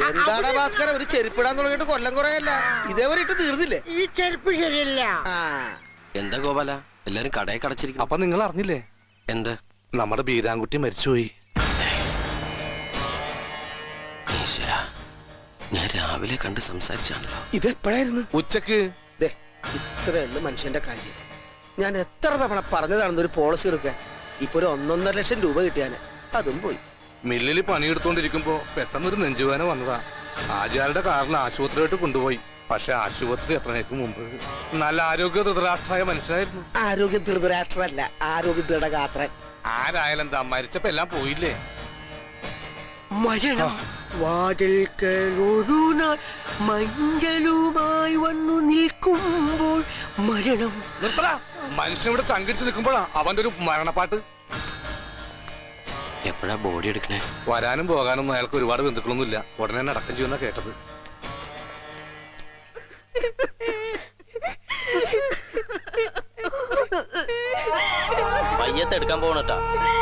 എന്താടാ ഭാസ്കര ഒരു ചെരുപ്പിടാൻ തുടങ്ങിയിട്ട് കൊല്ലം കുറയല്ല ഇതേവരെ ഇട്ട് തീർന്നില്ലേ ഈ ചെരുപ്പ് ശരിയല്ല ആ എന്താ ഗോപാല എല്ലാരും കടയിൽ കടച്ചിരിക്കും അപ്പൊ നിങ്ങൾ അറിഞ്ഞില്ലേ എന്ത് നമ്മുടെ ബീരാൻകുട്ടി മരിച്ചുപോയി ഈശ്വര ഞാൻ രാവിലെ കണ്ട് സംസാരിച്ചാണല്ലോ ഇത് എപ്പോഴായിരുന്നു ഉച്ചക്ക് ദേ ഇത്രയേ ഉള്ളു മനുഷ്യന്റെ കാര്യം ഞാൻ എത്ര തവണ പറഞ്ഞതാണെന്ന് ഒരു പോളിസി എടുക്കാൻ ഇപ്പൊ ഒരു ഒന്നൊന്നര ലക്ഷം രൂപ കിട്ടിയാന് അതും പോയി മില്ലിൽ പണിയെടുത്തോണ്ടിരിക്കുമ്പോ പെട്ടെന്നൊരു നെഞ്ചുവേന വന്നതാ ആചാരുടെ കാറിൽ ആശുപത്രിയായിട്ട് കൊണ്ടുപോയി പക്ഷെ ആശുപത്രി എത്രയ്ക്ക് മുമ്പ് നല്ല ആരോഗ്യ ധൃതരാഷ്ട്രായ മനുഷ്യനായിരുന്നു ആരോഗ്യ ധൃതരാഷ്ട്രല്ല ആരോഗ്യ ദൃഢഗാത്രൻ ആരായാലും എന്താ മരിച്ചപ്പോ എല്ലാം പോയില്ലേ മരണം വാതിൽക്കൽ ഒരു നാൾ മഞ്ചലുമായി വന്നു നിൽക്കുമ്പോൾ മരണം നിർത്തടാ മനുഷ്യൻ ഇവിടെ ചങ്കിടിച്ച് നിൽക്കുമ്പോഴാ അവന്റെ ഒരു മരണപ്പാട്ട് എപ്പോഴാ ബോഡി എടുക്കണേ വരാനും പോകാനൊന്നും അയാൾക്ക് ഒരുപാട് ബന്ധുക്കളൊന്നുമില്ല ഉടനെ തന്നെ അടക്കം ചെയ്യുന്ന കേട്ടത് പയ്യത്ത് എടുക്കാൻ പോകണട്ടാ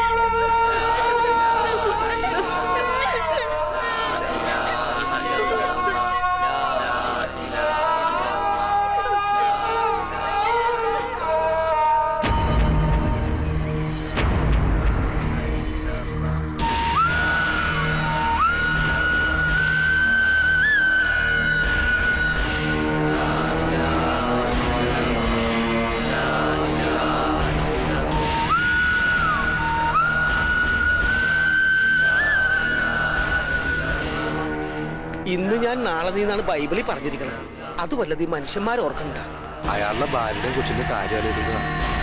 ഇന്ന് ഞാൻ നാളെ നീന്നാണ് ബൈബിളിൽ പറഞ്ഞിരിക്കുന്നത് അതുമല്ലത് ഈ മനുഷ്യന്മാർ ഓർക്കണ്ട അയാളുടെ ഭാര്യയുടെ കൊച്ചിന്റെ കാര്യാലോചിക്കുക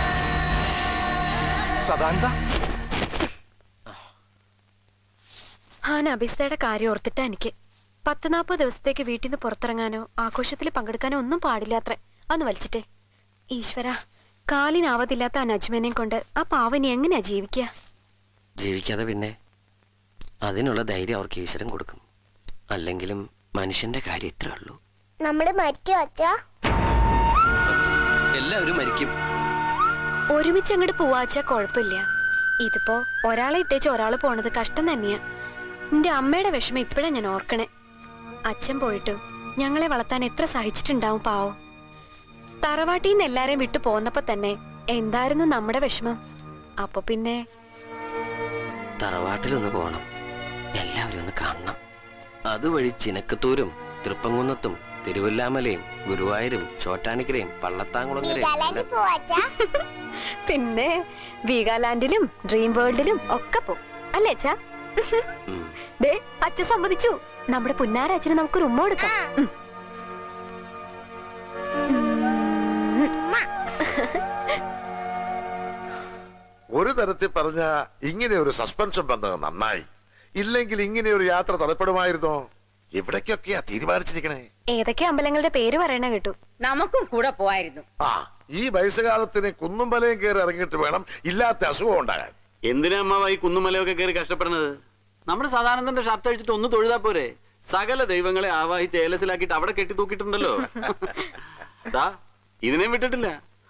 സദാന്ത ആ നബിസ്തയുടെ കാര്യം ഓർത്തിട്ടാ എനിക്ക് പത്ത് നാൽപ്പത് ദിവസത്തേക്ക് വീട്ടിൽ നിന്ന് പുറത്തിറങ്ങാനോ ആഘോഷത്തിൽ പങ്കെടുക്കാനോ ഒന്നും പാടില്ലാത്രേ അന്ന് വലിച്ചിട്ടേ ഈശ്വര കാലിനാവതില്ലാത്ത ആ നജ്മനെയും കൊണ്ട് ആ പാവനി എങ്ങനെയാ ജീവിക്കുക ജീവിക്കാതെ പിന്നെ അതിനുള്ള ധൈര്യം അവർക്ക് ഈശ്വരൻ കൊടുക്കും അല്ലെങ്കിലും മനുഷ്യന്റെ കാര്യം ഇത്രേ ഉള്ളൂ നമ്മള് മരിക്കും അച്ഛാ എല്ലാവരും മരിക്കും ഒരുമിച്ച് അങ്ങോട്ട് പോവാച്ചാ കുഴപ്പമില്ല ഇതിപ്പോ ഒരാളെ ഇട്ടേച്ച് ഒരാള് പോണത് കഷ്ടം തന്നെയാ എന്റെ അമ്മയുടെ വിഷമം ഇപ്പഴാ ഞാൻ ഓർക്കണേ അച്ഛൻ പോയിട്ടും ഞങ്ങളെ വളർത്താൻ എത്ര സഹിച്ചിട്ടുണ്ടാവും പാവം തറവാട്ടിൽ നിന്ന് എല്ലാരെയും വിട്ടു പോന്നപ്പോ തന്നെ എന്തായിരുന്നു നമ്മുടെ വിഷമം അപ്പൊ പിന്നെ തറവാട്ടിലൊന്ന് പോകണം എല്ലാവരും ഒന്ന് കാണണം അതുവഴി ചിനക്കത്തൂരും തൃപ്പങ്കുന്നത്തും തിരുവല്ലാമലയും ഗുരുവായൂരും ചോറ്റാനിക്കരയും പള്ളത്താങ്കുളങ്ങരയും വീഗാലാൻഡിൽ എല്ലാം- പോവാ അച്ഛാ പിന്നെ വീഗാലാൻഡിലും ഡ്രീം വേൾഡിലും ഒക്കെ പോ അല്ലേ അച്ഛാ ഉം. ദേ അച്ഛൻ സമ്മതിച്ചു നമ്മുടെ പുന്നാര അച്ഛന് നമുക്കൊരു ഉമ്മ കൊടുക്കാം ഉം. ഒരു തരത്തിൽ പറഞ്ഞ ഇങ്ങനെ ഒരു സസ്പെൻഷൻ വന്നത് നന്നായി ഇല്ലെങ്കിൽ ഇങ്ങനെ ഒരു യാത്ര തടപ്പെടുമായിരുന്നോ എവിടേക്കൊക്കെയാ തീരുമാനിച്ചിരിക്കണേ ഏതൊക്കെ അമ്പലങ്ങളുടെ പേര് പറയണ കേട്ടു നമുക്കും കൂടെ പോവായിരുന്നു ആ ഈ വയസ്സുകാലത്തിന് കുന്നും മലയും കയറി ഇറങ്ങിയിട്ട് വേണം ഇല്ലാത്ത അസുഖം ഉണ്ടാകാൻ എന്തിനാ അമ്മാവായി കുന്നുമലയൊക്കെ കയറി കഷ്ടപ്പെടുന്നത് നമ്മുടെ സദാനന്ദന്റെ ഷർട്ട് അഴിച്ചിട്ട് ഒന്ന് തൊഴുതാ പോരെ സകല ദൈവങ്ങളെ ആവാഹിച്ച് ഏലസിലാക്കിയിട്ട് അവിടെ കെട്ടി തൂക്കിയിട്ടുണ്ടല്ലോ ദാ ഇതിനെയും വിട്ടിട്ടില്ല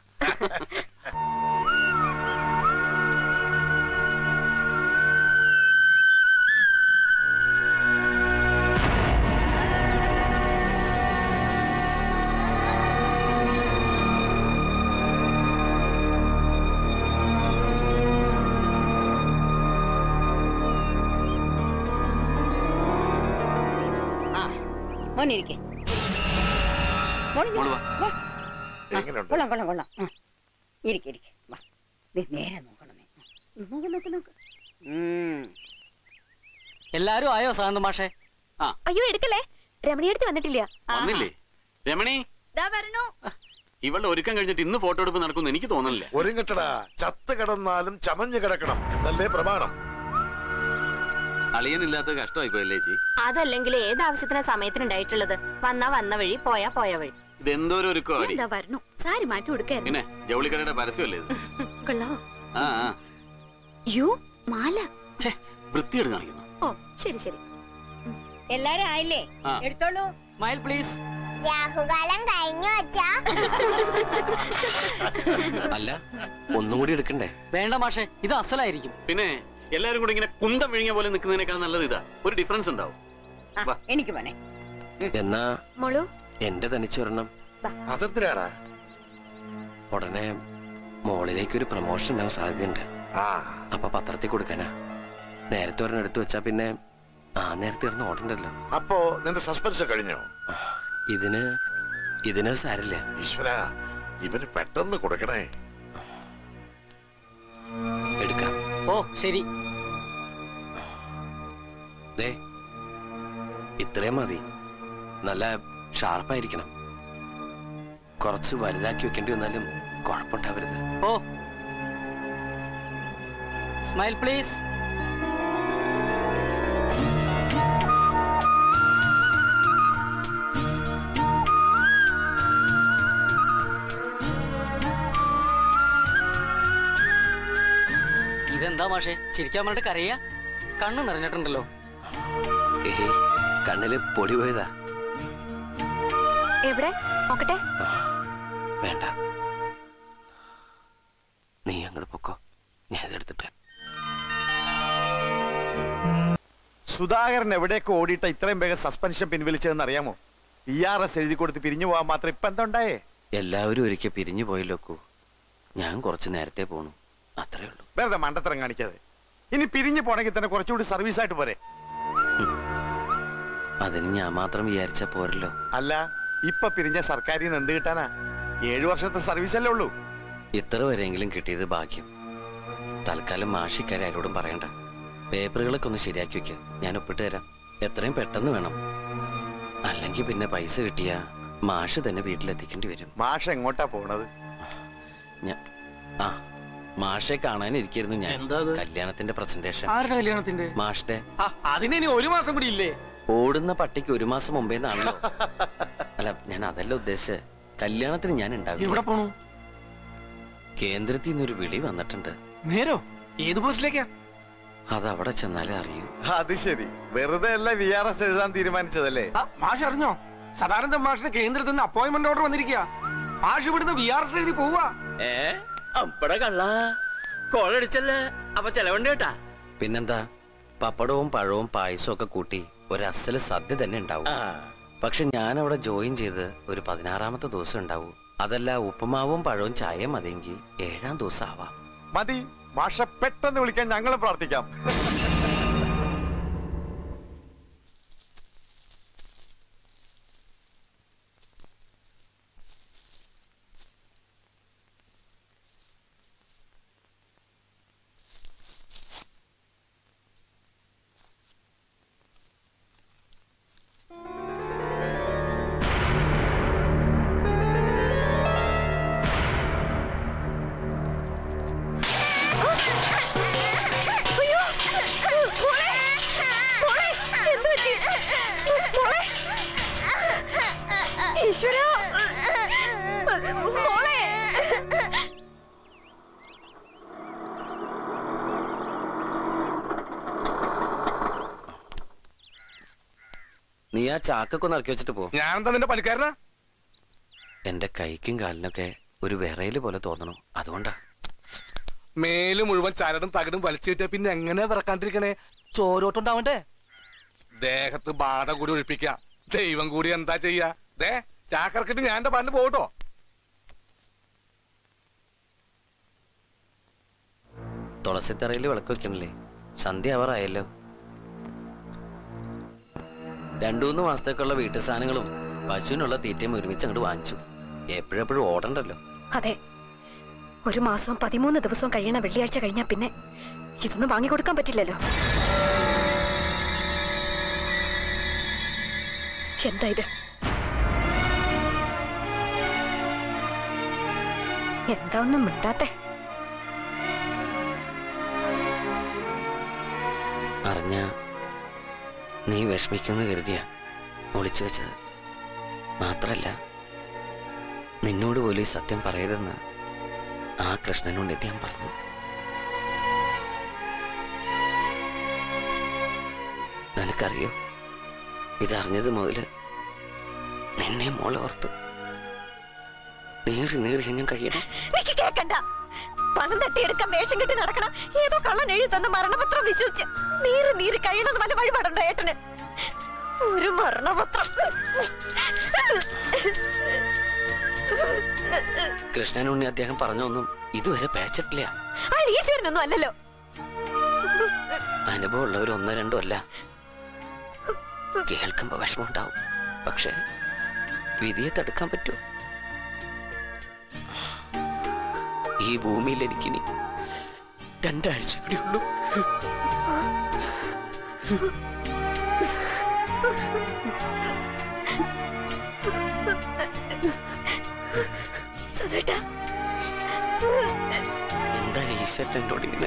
ആ മോനിരിക്കെ മോള് മോള് വാ. വാ. ആ, എങ്ങനെയുണ്ട്? കൊള്ളാം കൊള്ളാം കൊള്ളാം ആ, ഇരിക്കെ ഇരിക്കെ വാ ദേ, നേരെ നോക്കണമേ നോക്ക് നോക്ക് നോക്ക് ഉം. എല്ലാരും ആയോ സാന്ത മാഷേ ആ അയ്യോ എടുക്കല്ലേ രമണിയടുത്ത് വന്നിട്ടില്ല വന്നില്ലേ രമണി ഇവളുടെ ഒരുക്കം കഴിഞ്ഞിട്ട് ഇന്ന് ഫോട്ടോ എടുപ്പ് നടക്കുമെന്ന് എനിക്ക് തോന്നുന്നില്ല ഒരുങ്ങട്ടടാ ചത്ത് കിടന്നാലും ചമഞ്ഞു കിടക്കണം എന്നല്ലേ പ്രമാണം അളിയനില്ലാത്ത കഷ്ടമായി പോയല്ലേ ചേച്ചി അതല്ലെങ്കിൽ ഏത് ആവശ്യത്തിനാ സമയത്തിനുണ്ടായിട്ടുള്ളത് വന്നാ വന്ന വഴി പോയാ പോയ വഴി ഇതെന്തോരം ഒരുക്കോ അടി എന്താ വരണു സാരി മാറ്റി കൊടുക്കായിരുന്നു പിന്നെ ജൗളിക്കടയുടെ പരസ്യമല്ലേ ഇത് കൊള്ളാ ആ ആ യു മാല ഛേ വൃത്തിയോട് കാണിക്കുന്നു ഓ ശരി ശരി എല്ലാരും ആയില്ലേ ആ. എടുത്തോളൂ സ്മൈൽ പ്ലീസ് രാഹുകാലം കഴിഞ്ഞു അച്ഛാ അല്ല ഒന്നും കൂടി എടുക്കണ്ടേ വേണ്ട മാഷേ ഇത് അസലായിരിക്കും പിന്നെ എല്ലാരും കൂടി ഇങ്ങനെ കുന്തം വിഴുങ്ങിയ പോലെ നിൽക്കുന്നതിനേക്കാൾ നല്ലത് ഇതാ ഒരു ഡിഫറൻസ് ഉണ്ടാവും ആ, വാ. എനിക്ക് മോനെ എന്നാ മോളു എന്റെ തനിച്ചൊരെണ്ണം അതെന്തിനാടാ ഉടനെ മോളിലേക്ക് ഒരു പ്രൊമോഷൻ ഉണ്ടാവാൻ സാധ്യതയുണ്ട് ആ അപ്പൊ പത്രത്തിൽ കൊടുക്കാനാ നേരത്തെ ഒരെണ്ണം എടുത്തു വെച്ചാ പിന്നെ ആ നേരത്തെ ഇടുന്ന ഓടണ്ടല്ലോ അപ്പോ നിന്റെ സസ്പെൻസ് കഴിഞ്ഞോ ഇതിന് ഇതിന് സാരില്ല ഈശ്വര ഇവന് പെട്ടെന്ന് കൊടുക്കണേ എടുക്കാം ഓ ശരി ദേ ഇത്രയും മതി നല്ല ഷാർപ്പായിരിക്കണം കുറച്ച് വലുതാക്കി വെക്കേണ്ടി വന്നാലും കുഴപ്പമുണ്ടാവരുത് ഓ സ്മൈൽ പ്ലീസ് ഇതെന്താ മാഷേ ചിരിക്കാൻ പറഞ്ഞിട്ട് കരയാ കണ്ണ് നിറഞ്ഞിട്ടുണ്ടല്ലോ ഏയ് കണ്ണില് പൊടി പോയതാ എവിടെ നോക്കട്ടെ വേണ്ട നീ അങ്ങോട്ട് പൊക്കോ ഞാൻ ഇതെടുത്തിട്ട് സുധാകരൻ എവിടേക്ക് ഓടിയിട്ട് ഇത്രയും വേഗം സസ്പെൻഷൻ പിൻവലിച്ചതെന്ന് അറിയാമോ പി ആർ എസ് എഴുതി കൊടുത്ത് പിരിഞ്ഞു പോകാൻ മാത്രം ഇപ്പൊ എന്താ ഉണ്ടായേ എല്ലാവരും ഒരിക്കൽ പിരിഞ്ഞു പോയല്ലോക്കൂ ഞാൻ കുറച്ച് നേരത്തെ പോണു അത്രേ ഉള്ളൂ വെറുതെ മണ്ടത്തരം കാണിക്കാതെ ഇനി പിരിഞ്ഞു പോണെങ്കിൽ തന്നെ കുറച്ചുകൂടി സർവീസ് ആയിട്ട് പോരെ അതിന് ഞാൻ മാത്രം വിചാരിച്ച പോരല്ലോ അല്ല ഇപ്പൊ പിരിഞ്ഞ സർക്കാരിൽ നിന്ന് എന്ത് കിട്ടാനാ ഏഴു വർഷത്തെ സർവീസ് അല്ലേ ഉള്ളൂ ഇത്ര വരെയെങ്കിലും കിട്ടിയത് ഭാഗ്യം തൽക്കാലം മാഷിക്കാരെ ആരോടും പറയണ്ട പേപ്പറുകളൊക്കെ ഒന്ന് ശരിയാക്കി വെക്ക ഞാൻ ഒപ്പിട്ട് തരാം എത്രയും പെട്ടെന്ന് വേണം അല്ലെങ്കിൽ പിന്നെ പൈസ കിട്ടിയ മാഷ് തന്നെ വീട്ടിലെത്തിക്കേണ്ടി വരും മാഷ എങ്ങോട്ടാ പോണത് ഞാൻ ആ മാഷെ കാണാനിരിക്കായിരുന്നു ഞാൻ എന്താ അത്? കല്യാണത്തിന്റെ പ്രസന്റേഷൻ ആരുടെ കല്യാണത്തിന്റെ മാഷിന്റെ അതിന് ഇനി ഒരു മാസം കൂടി ഇല്ലേ ഓടുന്ന പട്ടിക്ക് ഒരു മാസം മുമ്പേന്നാണല്ലോ അല്ല ഞാൻ അതല്ല ഉദ്ദേശിച്ചത് കല്യാണത്തിന് ഞാൻ ഉണ്ടാവില്ല എവിടെ പോണു കേന്ദ്രത്തിൽ നിന്നൊരു വിളി വന്നിട്ടുണ്ട് നേരോ ഏത് പോസ്റ്റിലേക്കാ അത് അവിടെ ചെന്നാലേ അറിയൂ അത് ശരി വെറുതെ അല്ല വി ആർ എസ് എഴുതാൻ തീരുമാനിച്ചതല്ലേ മാഷ് അറിഞ്ഞോ സദാനന്ദ മാഷിന് കേന്ദ്രത്തിൽ നിന്ന് അപ്പോയിന്റ്മെന്റ് ഓർഡർ വന്നിരിക്കുക മാഷ് ഇവിടുന്ന് വി ആർ എസ് എഴുതി പോവാ ഏ അപ്പട കള്ള കോളടിച്ചല്ലേ അപ്പൊ ചെലവുണ്ട് കേട്ടാ പിന്നെന്താ പപ്പടവും പഴവും പായസവും ഒക്കെ കൂട്ടി ഒരു അസല് സദ്യ തന്നെ ഉണ്ടാവും പക്ഷെ ഞാൻ അവിടെ ജോയിൻ ചെയ്ത് ഒരു പതിനാറാമത്തെ ദിവസം ഉണ്ടാവും അതല്ല ഉപ്പുമാവും പഴവും ചായയും മതിയെങ്കിൽ ഏഴാം ദിവസം ആവാം മതി മാഷ പെട്ടെന്ന് വിളിക്കാൻ ഞങ്ങൾ പ്രാർത്ഥിക്കാം നീ ആ ചാക്കൊക്കെ ഒന്ന് ഇറക്കി വെച്ചിട്ട് പോ ഞാൻ എന്താ നിന്റെ പണിക്കാരനാ എന്റെ കൈക്കും കാലിനൊക്കെ ഒരു വിറയല് പോലെ തോന്നണം അതുകൊണ്ടാ മേല് മുഴുവൻ ചരടും തകടും വലിച്ചു കിട്ടിയ പിന്നെ എങ്ങനെ വിറക്കാണ്ടിരിക്കണേ ചോരോട്ടുണ്ടാവണ്ടേ ദേഹത്ത് ബാധ കൂടി ഒഴിപ്പിക്ക ദൈവം കൂടി എന്താ ചെയ്യാ ദേ ചാക്കറക്കിട്ട് ഞാൻ എന്റെ പാട്ടിന് പോകട്ടോ തുളസിത്തറയിൽ വിളക്ക് വെക്കണില്ലേ സന്ധ്യ ആവാറായല്ലോ രണ്ടു മൂന്ന് മാസത്തേക്കുള്ള വീട്ടു സാധനങ്ങളും പശുവിനുള്ള തീറ്റയും ഒരുമിച്ച് അങ്ങോട്ട് വാങ്ങിച്ചു എപ്പോഴെപ്പോഴും ഓടണ്ടല്ലോ അതെ ഒരു മാസവും പതിമൂന്ന് ദിവസവും കഴിയണ വെള്ളിയാഴ്ച കഴിഞ്ഞാ പിന്നെ ഇതൊന്നും വാങ്ങിക്കൊടുക്കാൻ പറ്റില്ലല്ലോ എന്താ ഇത് എന്താ ഒന്നും മിണ്ടാത്തെ അറിഞ്ഞ നീ വിഷമിക്കുമെന്ന് കരുതിയ ഒളിച്ചു വെച്ചത് മാത്രല്ല നിന്നോട് പോലും ഈ സത്യം പറയരുതെന്ന് ആ കൃഷ്ണനോട് ഞാൻ പറഞ്ഞു നിനക്കറിയോ ഇതറിഞ്ഞത് മുതല് നിന്നെ മോളെ ഓർത്ത് നീറി നീറി ഞാൻ കഴിയണം എനിക്ക് കേക്കണ്ട പണം തട്ടിയെടുക്കാൻ വേഷം കെട്ടി നടക്കണം ഏതോ കള്ളൻ എഴുതി തന്ന മരണപത്രം വിശ്വസിച്ച് നീര് നീര് കഴിയണമെന്ന് വല്ല വഴിപാടുണ്ടോ ഏട്ടന് ഒരു മരണപത്രം കൃഷ്ണനുണ്ണി അദ്ദേഹം പറഞ്ഞൊന്നും ഇതുവരെ പേച്ചിട്ടില്ല അയാൾ ഈശ്വരനൊന്നും അല്ലല്ലോ അനുഭവമുള്ളവർ ഒന്നോ രണ്ടോ അല്ല കേൾക്കുമ്പോ വിഷമമുണ്ടാവും പക്ഷെ വിധിയെ തടുക്കാൻ പറ്റൂ ഈ ഭൂമിയിൽ എനിക്കിനി രണ്ടാഴ്ച കൂടി ഉള്ളൂ സുധേട്ടാ എന്താ ഈശ്വരൻ എന്നോട് ഇങ്ങനെ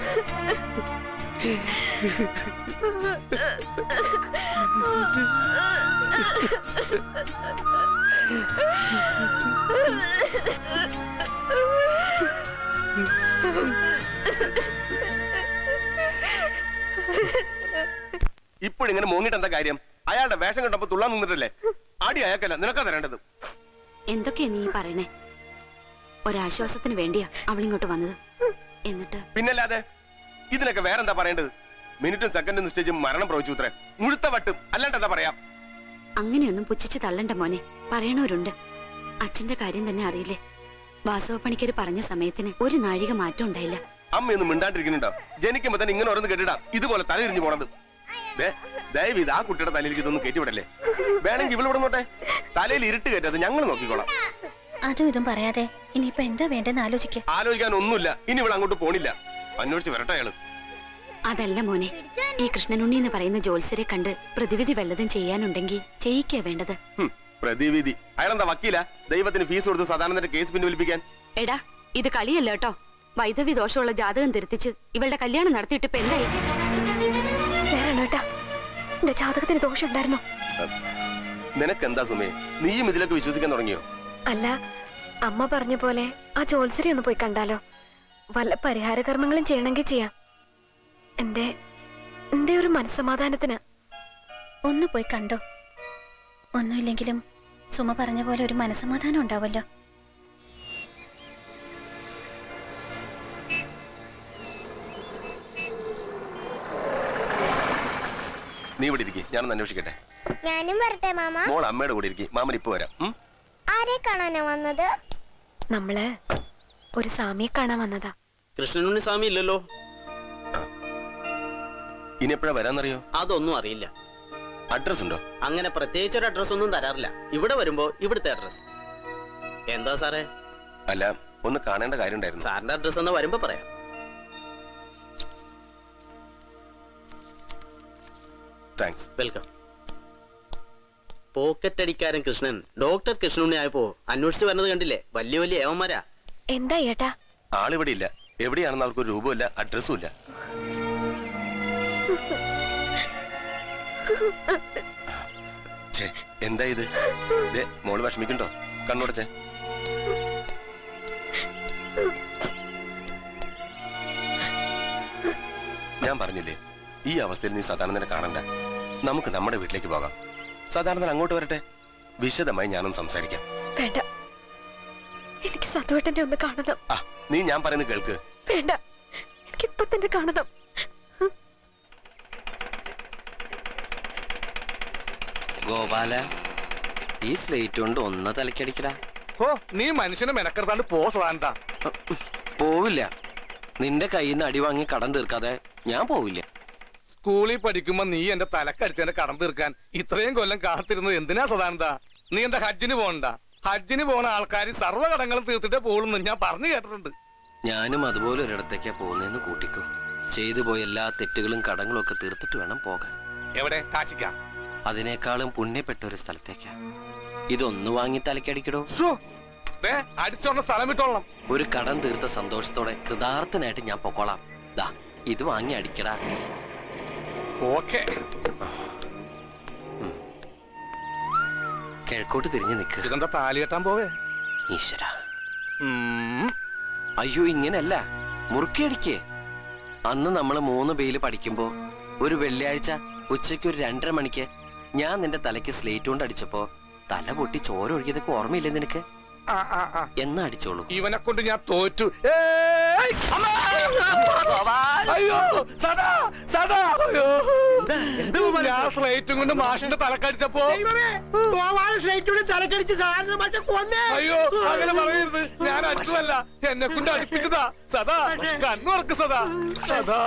ഇപ്പോഴിങ്ങനെ മോങ്ങിട്ട് എന്താ കാര്യം അയാളുടെ വേഷം കണ്ടപ്പോ തുള്ളാൻ നിന്നിട്ടല്ലേ അടി അയാൾക്കല്ല നിനക്കാ തരേണ്ടത് എന്തൊക്കെയാ നീ പറയണേ ഒരാശ്വാസത്തിന് വേണ്ടിയാ അവളിങ്ങോട്ട് വന്നത് എന്നിട്ട് പിന്നല്ലാതെ ഇതിനൊക്കെ വേറെന്താ പറയേണ്ടത് മിനിറ്റും സെക്കൻഡും നിശ്ചയിച്ച് മരണം പ്രവചിച്ചു ഉത്രേ മുഴുത്ത വട്ടും അല്ലാണ്ട് എന്താ പറയാ അങ്ങനെയൊന്നും പുച്ഛിച്ച് തള്ളണ്ട മോനെ പറയണവരുണ്ട് അച്ഛന്റെ കാര്യം തന്നെ അറിയില്ലേ വാസവ പണിക്കര് പറഞ്ഞ സമയത്തിന് ഒരു നാഴിക മാറ്റം ഉണ്ടായില്ല അമ്മയൊന്നും മിണ്ടാണ്ടിരിക്കുന്നുണ്ടോ ജനിക്കുമ്പോ തന്നെ ഇങ്ങനെ ഓരോന്ന് കേട്ടിടാം ഇതുപോലെ തല തിരിഞ്ഞു പോണത് ദേ, ദയവ് ഇത് ആ കുട്ടിയുടെ തലയിലേക്ക് ഇതൊന്നും കയറ്റിവിടല്ലേ വേണമെങ്കിൽ ഇവിടെ വിടുന്നോട്ടെ തലയിൽ ഇരുട്ട് കയറ്റത് ഞങ്ങൾ നോക്കിക്കോളാം അതും ഇതും പറയാതെ ഇനിയിപ്പോ എന്താ വേണ്ടെന്ന് ആലോചിക്ക ആലോചിക്കാൻ ഒന്നുമില്ല ഇനി ഇവിടെ അങ്ങോട്ട് പോണില്ല അന്വേഷിച്ച് വരട്ടെ അയാള് അതല്ല മോനെ ഈ കൃഷ്ണനുണ്ണി എന്ന് പറയുന്ന ജോത്സരെ കണ്ട് പ്രതിവിധി വല്ലതും ചെയ്യാനുണ്ടെങ്കിൽ ചെയ്യിക്കാ വേണ്ടത് ഹും, പ്രതിവിധി അയാളെന്താ വക്കീല ദൈവത്തിന് ഫീസ് കൊടുത്ത് സദാനന്ദന്റെ കേസ് പിൻവലിപ്പിക്കാൻ എടാ ഇത് കളിയല്ല കേട്ടോ വൈദവ്യ ദോഷമുള്ള ജാതകം തിരുത്തിച്ച് ഇവളുടെ കല്യാണം നടത്തിയിട്ട് ഇപ്പൊ എന്തായി വേറെട്ടാ എന്റെ ജാതകത്തിന് ദോഷം ഉണ്ടായിരുന്നോ നിനക്കെന്താ സുമേ നീയും ഇതിലൊക്കെ വിശ്വസിക്കാൻ തുടങ്ങിയോ അല്ല അമ്മ പറഞ്ഞ പോലെ ആ ജോത്സരി ഒന്ന് പോയി കണ്ടാലോ വല്ല പരിഹാര കർമ്മങ്ങളും ചെയ്യണമെങ്കിൽ ചെയ്യാം എന്റെ എന്റെ ഒരു മനസ്സമാധാനത്തിന് ഒന്ന് പോയി കണ്ടോ ഒന്നുമില്ലെങ്കിലും സുമ പറഞ്ഞ പോലെ ഒരു മനസമാധാനം ഉണ്ടാവല്ലോ നീ ഇവിടെ ഇരിക്കും ഞാനൊന്ന് അന്വേഷിക്കട്ടെ ഞാനും വരട്ടെ മാമ മോൾ അമ്മയുടെ കൂടെ ഇരിക്കും മാമൻ ഇപ്പൊ വരാം ഉം? ആരെ കാണാനാ വന്നത് നമ്മള് ഒരു സ്വാമിയെ കാണാൻ വന്നതാ കൃഷ്ണനുണ്ണി സ്വാമി ഇല്ലല്ലോ ഇനി എപ്പോഴാ വരാന്നറിയോ അതൊന്നും അറിയില്ല അഡ്രസ് ഉണ്ടോ അങ്ങനെ പ്രത്യേകിച്ച് ഒരു അഡ്രസ് ഒന്നും തരാറില്ല ഇവിടെ വരുമ്പോ ഇവിടുത്തെ അഡ്രസ് എന്താ സാറേ അല്ല ഒന്ന് കാണേണ്ട കാര്യം ഉണ്ടായിരുന്നു സാറിന്റെ അഡ്രസ് എന്നാ വരുമ്പോ പറയാം താങ്ക്സ് വെൽക്കം പോക്കറ്റ് അടിക്കാരൻ കൃഷ്ണൻ ഡോക്ടർ കൃഷ്ണുണ്ണി ആയപ്പോ അന്വേഷിച്ച് വരുന്നത് കണ്ടില്ലേ വലിയ വലിയ ഏവന്മാരാ എന്താ ഏട്ടാ ആളിവിടെ ഇല്ല എവിടെയാണെന്ന് അവർക്ക് ഒരു രൂപമില്ല അഡ്രസ്സും ഇല്ല ഛേ, എന്താ ഇത് ദേ, മോള് വിഷമിക്കണ്ടോ കണ്ണുടച്ചേ ഞാൻ പറഞ്ഞില്ലേ ഈ അവസ്ഥയിൽ നീ സദാനന്ദനെ കാണണ്ട നമുക്ക് നമ്മുടെ വീട്ടിലേക്ക് പോകാം സദാനന്ദൻ അങ്ങോട്ട് വരട്ടെ വിശദമായി ഞാനും സംസാരിക്കാം വേണ്ട എനിക്ക് സതുവേട്ടനെ ഒന്ന് കാണണം ആ നീ ഞാൻ പറയുന്നത് കേൾക്ക് വേണ്ട എനിക്ക് ഇപ്പൊ തന്നെ കാണണം ഗോപാല ഈ സ്ലേറ്റ് കൊണ്ട് ഒന്ന് തലക്കടിക്കടാ ഓ നീ മനുഷ്യനെ മെനക്കെടുത്താണ്ട് പോ സദാനന്ദ പോവില്ല നിന്റെ കയ്യിൽ നിന്ന് അടി വാങ്ങി കടം തീർക്കാതെ ഞാൻ പോവില്ല സ്കൂളിൽ പഠിക്കുമ്പോ നീ എന്റെ തലക്കടിച്ചെന്റെ കടം തീർക്കാൻ ഇത്രയും കൊല്ലം കാത്തിരുന്നത് എന്തിനാ സദാനന്ദ നീ എന്റെ ഹജ്ജിന് പോകണ്ട ഹജ്ജിന് പോണ ആൾക്കാർ സർവ്വ കടങ്ങളും തീർത്തിട്ടേ പോകുള്ളൂ ഞാൻ പറഞ്ഞു കേട്ടിട്ടുണ്ട് ഞാനും അതുപോലെ ഒരിടത്തേക്കാ പോകുന്നതെന്ന് കൂട്ടിക്കോ ചെയ്തു പോയ എല്ലാ തെറ്റുകളും കടങ്ങളും ഒക്കെ തീർത്തിട്ട് വേണം പോകാൻ എവിടെ കാശിക്കാം അതിനേക്കാളും പുണ്യപ്പെട്ട ഒരു സ്ഥലത്തേക്കാ ഇതൊന്നു വാങ്ങി തലക്കടിക്കടോ ദേ, അടിച്ചോണ്ട സ്ഥലം വിട്ടോളണം ഒരു കടം തീർത്ത സന്തോഷത്തോടെ കൃതാർത്ഥനായിട്ട് ഞാൻ പൊക്കോളാം ദാ ഇത് വാങ്ങി അടിക്കടാ ഓക്കെ കിഴക്കോട്ട് തിരിഞ്ഞു നിൽക്കുക ഇതെന്താ താലി കെട്ടാൻ പോവേ ഈശ്വര അയ്യോ ഇങ്ങനല്ല മുറുക്കി അടിക്കേ അന്ന് നമ്മൾ മൂന്ന് ബെയില് പഠിക്കുമ്പോ ഒരു വെള്ളിയാഴ്ച ഉച്ചയ്ക്ക് ഒരു രണ്ടര മണിക്ക് ഞാൻ നിന്റെ തലയ്ക്ക് സ്ലേറ്റ് കൊണ്ട് അടിച്ചപ്പോ തല പൊട്ടി ചോര ഒഴുകിയതൊക്കെ ഓർമ്മയില്ലേ നിനക്ക് ആ ആ ആ എന്നാ അടിച്ചോളൂ ഇവനെ കൊണ്ട് ഞാൻ തോറ്റു ഏയ്! അമ്മ! അയ്യോ സദാ സദാ അയ്യോ ഞാൻ സ്ലേറ്റും കൊണ്ട് മാഷിന്റെ തലക്കടിച്ചപ്പോ സ്ലേറ്റോട് തലക്കടിച്ച് സാറിന് മറ്റേ കൊന്നേ അയ്യോ അങ്ങനെ പറയരുത് ഞാൻ അടിച്ചതല്ല എന്നെ കൊണ്ട് അടിപ്പിച്ചതാ സദാ കണ്ണു തുറക്ക് സദാ സദാ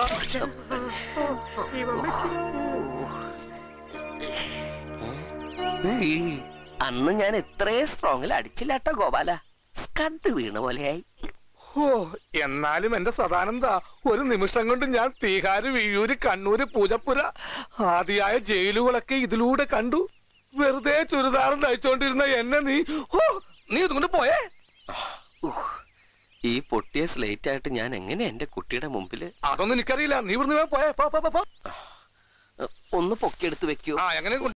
അന്ന് ഞാൻ ഇത്രയും സ്ട്രോങ്ങിൽ അടിച്ചില്ല കേട്ടോ ഗോപാല സ്കഡ് വീണ പോലെയായി ഓ എന്നാലും എന്റെ സദാനന്ദ ഒരു നിമിഷം കൊണ്ട് ഞാൻ തീഹാര് വിയ്യൂര് കണ്ണൂര് പൂജപ്പുര ആദിയായ ജയിലുകളൊക്കെ ഇതിലൂടെ കണ്ടു വെറുതെ ചുരിദാറും തയ്ച്ചോണ്ടിരുന്ന എന്നെ നീ ഓ നീ ഇതുകൊണ്ട് പോയേ ഈ പൊട്ടിയ സ്ലേറ്റ് ആയിട്ട് ഞാൻ എങ്ങനെ എന്റെ കുട്ടിയുടെ മുമ്പില് അതൊന്നും എനിക്കറിയില്ല നീ ഇവിടുന്ന് പോയേ പോ, പോ, പോ, പോ. ഒന്ന് പൊക്കിയെടുത്ത് വെക്കൂ ആ എങ്ങനെ